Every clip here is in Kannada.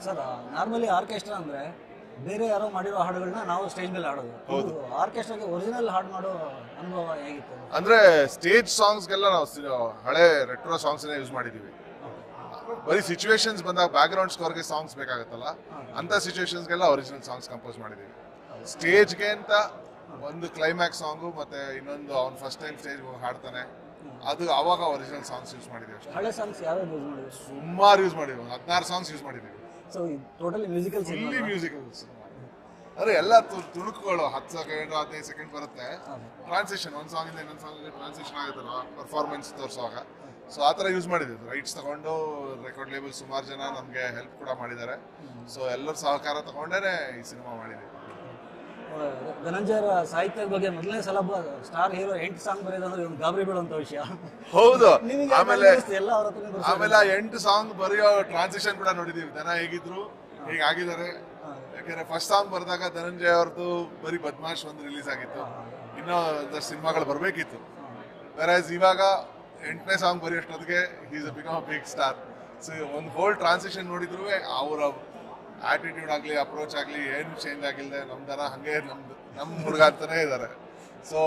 ಸರ್ ನಾರ್ಮಲಿ ಆರ್ಕೆಸ್ಟ್ರಾ ಅಂದ್ರೆ ಬೇರೆ ಯಾರೋ ಮಾಡಿರೋ ಹಾಡುಗಳನ್ನ ನಾವು ಸ್ಟೇಜ್ ಮೇಲೆ ಹಾಡೋದು ಆರ್ಕೆಸ್ಟ್ರಾಗೆ ಒರಿಜಿನಲ್ ಹಾಡು ಮಾಡೋ ಅನುಭವ ಹೇಗಿತ್ತು ಅಂದ್ರೆ ಸ್ಟೇಜ್ ಸಾಂಗ್ಸ್ಗೆಲ್ಲ ನಾವು ಸಿ- ಹಳೆ ರೆಟ್ರೋ ಸಾಂಗ್ಸ್ ಯೂಸ್ ಮಾಡಿದೀವಿ ಬರೀ ಸಿಚುವೇಶನ್ಸ್ ಬಂದಾಗ ಬ್ಯಾಕ್ ಗ್ರೌಂಡ್ ಸ್ಕೋರ್ಗೆ ಸಾಂಗ್ಸ್ ಬೇಕಾಗುತ್ತಲ್ಲ ಅಂತ ಸಿಚುವೇಶನ್ಸ್ಗೆಲ್ಲ ಒರಿಜಿನಲ್ ಸಾಂಗ್ಸ್ ಕಂಪೋಸ್ ಮಾಡಿದೀವಿ ಸ್ಟೇಜ್ಗೆ ಅಂತ ಒಂದು ಕ್ಲೈಮ್ಯಾಕ್ಸ್ ಸಾಂಗು ಮತ್ತೆ ಇನ್ನೊಂದು ಅವ್ನು ಫಸ್ಟ್ ಟೈಮ್ ಸ್ಟೇಜ್ ಹಾಡ್ತಾನೆ ಅದು ಅವಾಗ ಒರಿಜಿನಲ್ ಸಾಂಗ್ಸ್ ಯೂಸ್ ಮಾಡಿದೀವಿ ಅಷ್ಟೇ ಹಳೆ ಸಾಂಗ್ಸ್ ಯಾವ್ಯಾವ ಯೂಸ್ ಮಾಡಿದ್ರು ಸುಮಾರು ಯೂಸ್ ಮಾಡಿದ್ವಿ ಒಂದು ಹದಿನಾರು ಸಾಂಗ್ಸ್ ಯೂಸ್ ಮಾಡಿದೀವಿ so totally musical fully musical ಅಂದ್ರೆ ಎಲ್ಲ ತು- ತುಣುಕುಗಳು ಹತ್ತು ಸೆಕೆಂಡ್ ಹದಿನೈದು ಸೆಕೆಂಡ್ ಬರುತ್ತೆ ಟ್ರಾನ್ಸಿಷನ್ ಒಂದು ಸಾಂಗ್ ಇಂದ ಇನ್ನೊಂದು ಸಾಂಗ್ ಟ್ರಾನ್ಸಿಷನ್ ಆಗುತ್ತಲ್ಲ ಪರ್ಫಾರ್ಮೆನ್ಸ್ ತೋರಿಸುವಾಗ ಸೊ ಆ ಥರ ಯೂಸ್ ಮಾಡಿದ್ವಿ ರೈಟ್ಸ್ ತಗೊಂಡು ರೆಕಾರ್ಡ್ ಲೇಬಲ್ ಸುಮಾರು ಜನ ನಮಗೆ ಹೆಲ್ಪ್ ಕೂಡ ಮಾಡಿದ್ದಾರೆ ಸೊ ಎಲ್ಲರ ಸಹಕಾರ ತಗೊಂಡೇನೆ ಈ ಸಿನಿಮಾ ಮಾಡಿದ್ವಿ ಧನಂಜಯ ಅವರ ಸಾಹಿತ್ಯದ ಬಗ್ಗೆ ಮೊದಲನೇ ಸಲ ಸ್ಟಾರ್ ಹೀರೋ ಎಂಟು ಸಾಂಗ್ ಬರೆಯೋದಂದ್ರೆ ಒಂದು ಗಾಬರಿ ಬೀಳುವಂತ ವಿಷಯ ಹೌದು ನಿಮಗೆ ಆಮೇಲೆ ಎಲ್ಲ ಅವ್ರ ಹತ್ರನೇ ಬರ್ಸೋದು. ಆಮೇಲೆ ಆ ಎಂಟು ಸಾಂಗ್ ಬರೆಯೋ ಟ್ರಾನ್ಸಿಷನ್ ಕೂಡ ನೋಡಿದೀವಿ ದನ ಹೇಗಿದ್ರು ಹೇಗಾಗಿದ್ದಾರೆ ಯಾಕಂದ್ರೆ ಫಸ್ಟ್ ಸಾಂಗ್ ಬರೆದಾಗ ಧನಂಜಯ ಅವ್ರದ್ದು ಬರೀ ಬದ್ಮಾಶ್ ಒಂದು ರಿಲೀಸ್ ಆಗಿತ್ತು ಇನ್ನೂ ಸಿನಿಮಾಗಳು ಬರಬೇಕಿತ್ತು ವೆರೈಸ್ ಇವಾಗ ಎಂಟನೇ ಸಾಂಗ್ ಬರೆಯೋಷ್ಟೊತ್ತಿಗೆ is become big star so ಒಂದು ಹೋಲ್ ಟ್ರಾನ್ಸಿಷನ್ ನೋಡಿದ್ರು ಅವರ ಆಟಿಟ್ಯೂಡ್ ಆಗಲಿ ಅಪ್ರೋಚ್ ಆಗಲಿ ಏನು ಚೇಂಜ್ ಆಗಿಲ್ಲದೆ ನಮ್ಮ ದನ ಹಂಗೆ ನಮ್ದು ನಮ್ಮ ಹುಡುಗ ಅಂತಾನೆ ಇದ್ದಾರೆ ಸೊ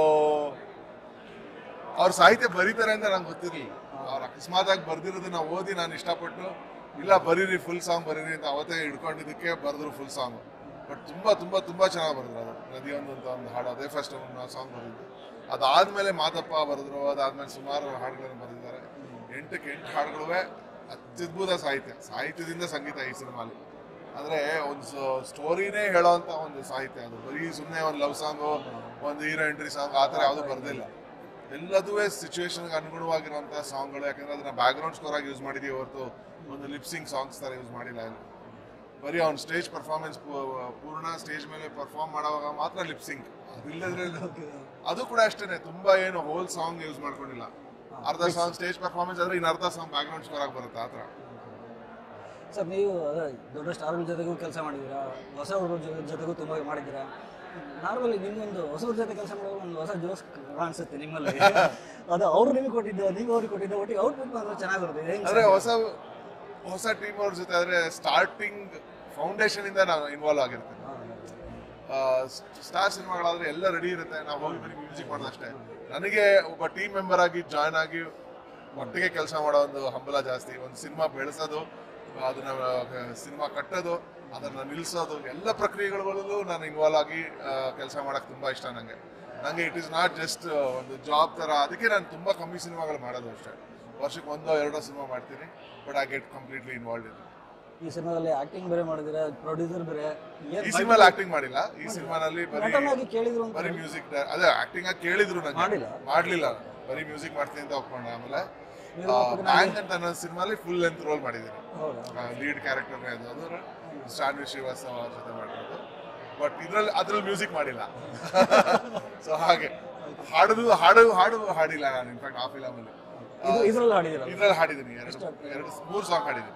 ಅವ್ರ ಸಾಹಿತ್ಯ ಬರೀತಾರೆ ಅಂತ ನಂಗೆ ಗೊತ್ತಿರಲಿಲ್ಲ ಅವ್ರು ಅಕಸ್ಮಾತ್ ಆಗಿ ಬರ್ದಿರೋದನ್ನ ಓದಿ ನಾನು ಇಷ್ಟಪಟ್ಟು ಇಲ್ಲ ಬರೀರಿ ಫುಲ್ ಸಾಂಗ್ ಬರೀರಿ ಅಂತ ಅವತ್ತೇ ಹಿಡ್ಕೊಂಡಿದ್ದಕ್ಕೆ ಬರೆದ್ರು ಫುಲ್ ಸಾಂಗ್ ಬಟ್ ತುಂಬಾ ತುಂಬಾ ತುಂಬಾ ಚೆನ್ನಾಗಿ ಬರೆದ್ರು ಅದು ನದಿಯೊಂದು ಅಂತ ಒಂದು ಹಾಡು ಅದೇ ಫಸ್ಟ್ ಒಂದು ಸಾಂಗ್ ಬರೆದಿದ್ದು ಅದಾದ್ಮೇಲೆ ಮಾದಪ್ಪ ಬರೆದ್ರು ಅದಾದ್ಮೇಲೆ ಸುಮಾರು ಹಾಡುಗಳನ್ನು ಬರೆದಿದ್ದಾರೆ ಎಂಟಕ್ಕೆ ಎಂಟು ಹಾಡುಗಳು ಅತ್ಯದ್ಭುತ ಸಾಹಿತ್ಯ ಸಾಹಿತ್ಯದಿಂದ ಸಂಗೀತ ಈ ಸಿನಿಮಾಲಿ ಅಂದ್ರೆ ಒಂದು ಸ್ಟೋರಿನೇ ಹೇಳೋಂತ ಒಂದು ಸಾಹಿತ್ಯ ಅದು ಬರೀ ಸುಮ್ಮನೆ ಒಂದು ಲವ್ ಸಾಂಗು ಒಂದು ಹೀರೋ ಎಂಟ್ರಿ ಸಾಂಗ್ ಆ ಥರ ಯಾವುದೂ ಬರ್ದಿಲ್ಲ ಎಲ್ಲದುವೇ ಸಿಚುವೇಶನ್ಗೆ ಅನುಗುಣವಾಗಿರುವಂಥ ಸಾಂಗ್ಗಳು ಯಾಕಂದ್ರೆ ಅದನ್ನ ಬ್ಯಾಕ್ ಗ್ರೌಂಡ್ ಸ್ಕೋರ್ ಆಗಿ ಯೂಸ್ ಮಾಡಿದೀವಿ ಹೊರತು ಒಂದು ಲಿಪ್ಸಿಂಗ್ ಸಾಂಗ್ಸ್ ಥರ ಯೂಸ್ ಮಾಡಿಲ್ಲ ಇಲ್ಲಿ ಬರೀ ಅವ್ನ ಸ್ಟೇಜ್ ಪರ್ಫಾರ್ಮೆನ್ಸ್ ಪೂರ್ಣ ಸ್ಟೇಜ್ ಮೇಲೆ ಪರ್ಫಾರ್ಮ್ ಮಾಡುವಾಗ ಮಾತ್ರ ಲಿಪ್ಸಿಂಗ್ ಅದಿಲ್ಲದ್ರೆ ಅದು ಕೂಡ ಅಷ್ಟೇನೆ ತುಂಬಾ ಏನು ಹೋಲ್ ಸಾಂಗ್ ಯೂಸ್ ಮಾಡ್ಕೊಂಡಿಲ್ಲ ಅರ್ಧ ಸಾಂಗ್ ಸ್ಟೇಜ್ ಪರ್ಫಾರ್ಮೆನ್ಸ್ ಆದ್ರೆ ಇನ್ನು ಅರ್ಧ ಸಾಂಗ್ ಬ್ಯಾಕ್ ಗ್ರೌಂಡ್ ಸ್ಕೋರ್ ಆಗಿ ಬರುತ್ತೆ ಆ ಥರ ಸರ್ ನೀವು ಅದೇ ದೊಡ್ಡ ಸ್ಟಾರ್ಗಳ ಜೊತೆಗೂ ಕೆಲಸ ಮಾಡಿದ್ದೀರಾ ಹೊಸ ಹುಡುಗರ ಜೊ- ಜೊತೆಗೂ ತುಂಬ ಮಾಡಿದ್ದೀರಾ ನಾರ್ಮಲಿ ನಿಮ್ಗೊಂದು ಹೊಸವ್ರ ಜೊತೆ ಕೆಲಸ ಮಾಡುವಾಗ ಒಂದು ಹೊಸ ಜೋಸ್ ಕಾಣಿಸುತ್ತೆ ನಿಮ್ಮಲ್ಲಿ ಅದು ಅವ್ರು ನಿಮಗೆ ಕೊಟ್ಟಿದ್ದು ನೀವು ಅವ್ರಿಗೆ ಕೊಟ್ಟಿದ್ದು ಒಟ್ಟಿಗೆ ಔಟ್ಪುಟ್ ಮಾತ್ರ ಚೆನ್ನಾಗಿರುತ್ತೆ ಇದು ಹೆಂಗ್ ಅಂದ್ರೆ ಸಾಧ್ಯ? ಹೊಸ ಹೊಸ ಟೀಮ್ ಅವ್ರ ಜೊತೆ ಆದ್ರೆ ಸ್ಟಾರ್ಟಿಂಗ್ ಫೌಂಡೇಶನ್ ಇಂದ ನಾನು ಇನ್ವಾಲ್ವ್ ಆಗಿರ್ತೇನೆ ಸ್ಟಾರ್ ಸಿನಿಮಾಗಳಾದ್ರೆ ಎಲ್ಲ ರೆಡಿ ಇರುತ್ತೆ ನಾವು ಹೋಗಿ ಬರೀ ಮ್ಯೂಸಿಕ್ ಮಾಡೋದಷ್ಟೇ ನನಗೆ ಒಬ್ಬ ಟೀಮ್ ಮೆಂಬರ್ ಆಗಿ ಜಾಯ್ನ್ ಆಗಿ ಒಟ್ಟಿಗೆ ಕೆಲಸ ಮಾಡೋ ಒಂದು ಹಂಬಲ ಜಾಸ್ತಿ ಒಂದು ಸಿನಿಮಾ ಬೆಳೆಸೋದು ಅದನ್ನ ಸಿನಿಮಾ ಕಟ್ಟೋದು ಅದನ್ನ ನಿಲ್ಲಿಸೋದು ಎಲ್ಲ ಪ್ರಕ್ರಿಯೆಗಳಲ್ಲೂ ನಾನು ಇನ್ವಾಲ್ವ್ ಆಗಿ ಕೆಲಸ ಮಾಡಕ್ ತುಂಬಾ ಇಷ್ಟ ನನಗೆ ನನಗೆ ಇಟ್ ಇಸ್ ನಾಟ್ ಜಸ್ಟ್ ಒಂದು ಜಾಬ್ ತರ ಅದಕ್ಕೆ ನಾನು ತುಂಬಾ ಕಮ್ಮಿ ಸಿನಿಮಾಗಳು ಮಾಡೋದು ಅಷ್ಟೇ ವರ್ಷಕ್ಕೆ ಒಂದೋ ಎರಡೋ ಸಿನಿಮಾ ಮಾಡ್ತೀನಿ but I get completely involve in ಈ ಸಿನಿಮಾದಲ್ಲಿ ಆಕ್ಟಿಂಗ್ ಬೇರೆ ಮಾಡಿದ್ದೀರಾ ಪ್ರೊಡ್ಯೂಸರ್ ಬೇರೆ ಏನ್ ಈ ಸಿನಿಮಾಲಿ ಆಕ್ಟಿಂಗ್ ಮಾಡಿಲ್ಲ ಈ ಸಿನಿಮಾನಲ್ಲಿ ಬರೀ ನಟನಾಗಿ ಕೇಳಿದ್ರು ಅಂತ ಬರೀ ಮ್ಯೂಸಿಕ್ ಅದೇ ಆಕ್ಟಿಂಗ್ ಆಗಿ ಕೇಳಿದ್ರು ನಂಗೆ ಮಾಡಿಲ್ಲ? ಮಾಡ್ಲಿಲ್ಲ ಬರೀ ಮ್ಯೂಸಿಕ್ ಮಾಡ್ತೀನಿ ಅಂತ ಒಪ್ಕೊಂಡೆ ಆಮೇಲೆ ನಿರ್ಮಾಪಕನಾಗಿ- ಬ್ಯಾಂಕ್ ಅಂತ ನನ್ನ ಸಿನಿಮಾಲಿ ಫುಲ್ ಲೆಂತ್ ರೋಲ್ ಮಾಡಿದ್ದೀನಿ ಹೌದಾ ಲೀಡ್ ಕ್ಯಾರೆಕ್ಟರ್ ಅದು ಅದು ಶಾನ್ವಿ ಶ್ರೀವಾಸ್ತವ ಅವ್ರ ಜೊತೆ ಮಾಡಿರೋದು ಬಟ್ ಇದ್ರಲ್ಲಿ ಅದ್ರಲ್ಲಿ ಮ್ಯೂಸಿಕ್ ಮಾಡಿಲ್ಲ ಸೊ ಹಾಗೆ ಹಾಡುದು ಹಾಡು ಹಾಡು ಹಾಡಿಲ್ಲ ನಾನು ಇನ್ಫ್ಯಾಕ್ಟ್ ಆ ಫಿಲಮಲ್ಲಿ ಇದು ಇದ್ರಲ್ಲಿ ಹಾಡಿದಿರ ಇದ್ರಲ್ಲಿ ಹಾಡಿದ್ದೀನಿ ಎರಡು ಎರಡು ಮೂರು ಸಾಂಗ್ ಹಾಡಿದ್ದೀನಿ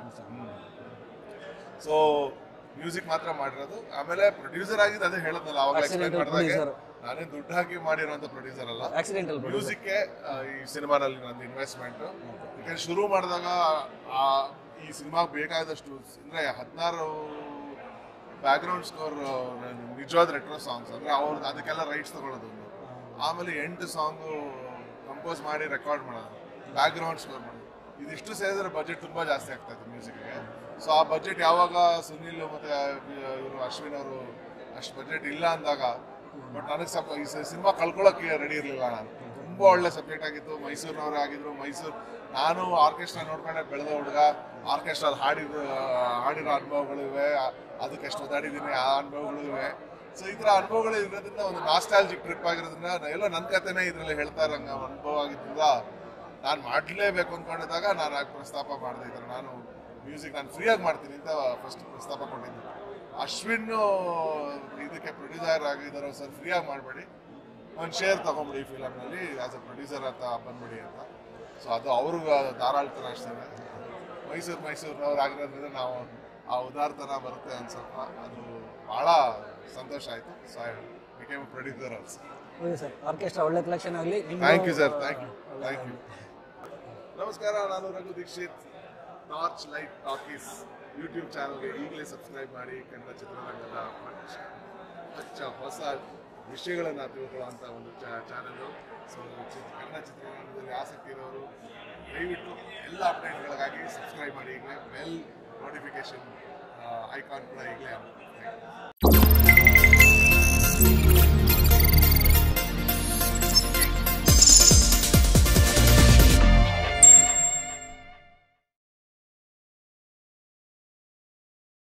ಸೊ ಮ್ಯೂಸಿಕ್ ಮಾತ್ರ ಮಾಡಿರೋದು ಆಮೇಲೆ ಪ್ರೊಡ್ಯೂಸರ್ ಆಗಿದ್ದು ಅದೇ ಹೇಳದ್ನಲ್ಲ ಅವಾಗ ಎಕ್ಸ್ಪ್ಲೈನ್ Accidental ಮಾಡಿದಾಗ producer. ನಾನೇ ದುಡ್ಡು ಹಾಕಿ ಮಾಡಿರೋಂಥ ಪ್ರೊಡ್ಯೂಸರ್ ಅಲ್ಲ ಆಕ್ಸಿಡೆಂಟಲ್ ಮ್ಯೂಸಿಕ್ಗೆ ಈ ಸಿನಿಮಾನಲ್ಲಿ ನಂದು ಇನ್ವೆಸ್ಟ್ಮೆಂಟ್ ಯಾಕಂದ್ರೆ ಶುರು ಮಾಡಿದಾಗ ಆ ಈ ಸಿನಿಮಾಗೆ ಬೇಕಾದಷ್ಟು ಅಂದ್ರೆ ಹದಿನಾರು ಬ್ಯಾಕ್ಗ್ರೌಂಡ್ ಸ್ಕೋರ್ ನಿಜವಾದ ರೆಟ್ರೋ ಸಾಂಗ್ಸ್ ಅಂದ್ರೆ ಅವ್ರು ಅದಕ್ಕೆಲ್ಲ ರೈಟ್ಸ್ ತಗೊಳ್ಳೋದು ಒಂದು. ಆಮೇಲೆ ಎಂಟು ಸಾಂಗು ಕಂಪೋಸ್ ಮಾಡಿ ರೆಕಾರ್ಡ್ ಮಾಡೋದು ಬ್ಯಾಕ್ಗ್ರೌಂಡ್ ಸ್ಕೋರ್ ಮಾಡೋದು ಇದಿಷ್ಟು ಸೇರಿದ್ರೆ ಬಜೆಟ್ ತುಂಬಾ ಜಾಸ್ತಿ ಆಗ್ತಾ ಇತ್ತು ಮ್ಯೂಸಿಕ್ಗೆ ಸೊ ಆ ಬಜೆಟ್ ಯಾವಾಗ ಸುನಿಲ್ ಮತ್ತೆ ಇವರು ಅಶ್ವಿನ್ ಅವರು ಅಷ್ಟು ಬಜೆಟ್ ಇಲ್ಲ ಅಂದಾಗ ಬಟ್ ನನಗೆ ಸ್ವಲ್ಪ ಈ ಸಿನಿಮಾ ಕಳ್ಕೊಳ್ಳೋಕೆ ರೆಡಿ ಇರಲಿಲ್ಲ ನಾನು ತುಂಬಾ ಒಳ್ಳೆ ಸಬ್ಜೆಕ್ಟ್ ಆಗಿತ್ತು ಮೈಸೂರಿನವರೇ ಆಗಿದ್ರು ಮೈಸೂರು ನಾನು ಆರ್ಕೆಸ್ಟ್ರಾ ನೋಡ್ಕೊಂಡೆ ಬೆಳೆದ ಹುಡುಗ ಆರ್ಕೆಸ್ಟ್ರಾ ಹಾಡಿದ ಹಾಡಿರೋ ಅನುಭವಗಳು ಇವೆ ಅದಕ್ಕೆ ಎಷ್ಟು ಓದಾಡಿದ್ದೀನಿ ಆ ಅನುಭವಗಳು ಇವೆ ಸೊ ಈ ಥರ ಅನುಭವಗಳು ಇರೋದ್ರಿಂದ ಒಂದು ನಾಸ್ಟಾಲಜಿಕ್ ಟ್ರಿಪ್ ಆಗಿರೋದ್ರಿಂದ ನಾ- ಎಲ್ಲೋ ನನ್ನ ಕಥೆನೇ ಇದರಲ್ಲಿ ಹೇಳ್ತಾ ಇರೋಂಗ ಅನುಭವ ಆಗಿದ್ದರಿಂದ ನಾನು ಮಾಡಲೇಬೇಕು ಅಂದ್ಕೊಂಡಿದ್ದಾಗ ನಾನು ಆಗ ಪ್ರಸ್ತಾಪ ಮಾಡಿದೆ ಈ ಥರ ನಾನು ಮ್ಯೂಸಿಕ್ ನಾನು ಫ್ರೀಯಾಗಿ ಮಾಡ್ತೀನಿ ಅಂತ ಫಸ್ಟ್ ಪ್ರಸ್ತಾಪ ಕೊಟ್ಟಿದ್ದೆ ಅಶ್ವಿನ್ ಇದಕ್ಕೆ ಪ್ರೊಡ್ಯೂಸರ್ ಆಗಿದ್ದಾರೆ ಸರ್ ಫ್ರೀಯಾಗಿ ಮಾಡಬೇಡಿ ಒಂದು ಶೇರ್ ತಗೊಂಬಿಡಿ ಈ ಫಿಲಮ್ನಲ್ಲಿ ಆಸ್ ಅ ಪ್ರೊಡ್ಯೂಸರ್ ಅಂತ ಬಂದ್ಬಿಡಿ ಅಂತ ಸೊ ಅದು ಅವ್ರಿಗೆ ಧಾರಾಳ್ತನ ಅಷ್ಟೇ ಮೈಸೂರು ಮೈಸೂರಿನವ್ರು ಆಗಿರೋದ್ರಿಂದ ನಾವು ಆ ಉದಾರ್ತನ ಬರುತ್ತೆ ಒಂದು ಸ್ವಲ್ಪ ಅದು ಭಾಳ ಸಂತೋಷ ಆಯಿತು so I became producer also okay sir orchestra ಒಳ್ಳೆ ಕಲೆಕ್ಷನ್ ಆಗಲಿ thank you sir thank you thank you ನಮಸ್ಕಾರ ನಾನು Raghu Dikshit torch light talkies YouTube ಚಾನಲ್ಗೆ ಈಗಲೇ ಸಬ್ಸ್ಕ್ರೈಬ್ ಮಾಡಿ ಕನ್ನಡ ಚಿತ್ರರಂಗದ ಹೊಚ್ಚ ಹೊಚ್ಚ ಹೊಸ ವಿಷಯಗಳನ್ನು ತಿಳ್ಕೊಳ್ಳುವಂಥ ಒಂದು ಚಾನಲು ಸೊ ಕನ್ನಡ ಚಿತ್ರರಂಗದಲ್ಲಿ ಆಸಕ್ತಿ ಇರೋರು ದಯವಿಟ್ಟು ಎಲ್ಲ ಅಪ್ಡೇಟ್ಗಳಿಗಾಗಿ ಸಬ್ಸ್ಕ್ರೈಬ್ ಮಾಡಿ ಈಗಲೇ ಬೆಲ್ ನೋಟಿಫಿಕೇಶನ್ ಐಕಾನ್ ಕೂಡ ಈಗಲೇ